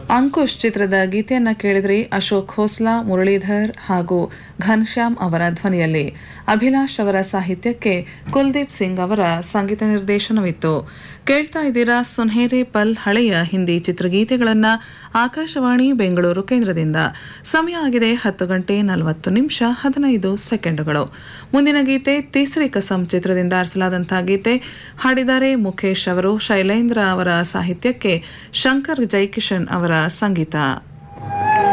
ಅಂಕುಶ್ ಚಿತ್ರದ ಗೀತೆಯನ್ನ ಕೇಳಿದ್ರಿ ಅಶೋಕ್ ಖೋಸ್ಲಾ ಮುರಳೀಧರ್ ಹಾಗೂ ಘನ್ಶ್ಯಾಮ್ ಅವರ ಧ್ವನಿಯಲ್ಲಿ ಅಭಿಲಾಷ್ ಅವರ ಸಾಹಿತ್ಯಕ್ಕೆ ಕುಲ್ದೀಪ್ ಸಿಂಗ್ ಅವರ ಸಂಗೀತ ನಿರ್ದೇಶನವಿತ್ತು ಕೇಳ್ತಾ ಇದ್ದೀರಾ ಸುನ್ಹೇರೆ ಪಲ್ ಹಳೆಯ ಹಿಂದಿ ಚಿತ್ರಗೀತೆಗಳನ್ನ ಆಕಾಶವಾಣಿ ಬೆಂಗಳೂರು ಕೇಂದ್ರದಿಂದ ಸಮಯ ಆಗಿದೆ ಹತ್ತು ಗಂಟೆ ನಲವತ್ತು ನಿಮಿಷ ಹದಿನೈದು ಸೆಕೆಂಡುಗಳು ಮುಂದಿನ ಗೀತೆ ತೀಸರಿ ಕಸಂ ಚಿತ್ರದಿಂದ ಆರಿಸಲಾದಂತಹ ಗೀತೆ ಹಾಡಿದ್ದಾರೆ ಮುಖೇಶ್ ಅವರು ಶೈಲೇಂದ್ರ ಅವರ ಸಾಹಿತ್ಯಕ್ಕೆ ಶಂಕರ್ ಜೈಕಿಶನ್ ಅವರ ಸಂಗೀತ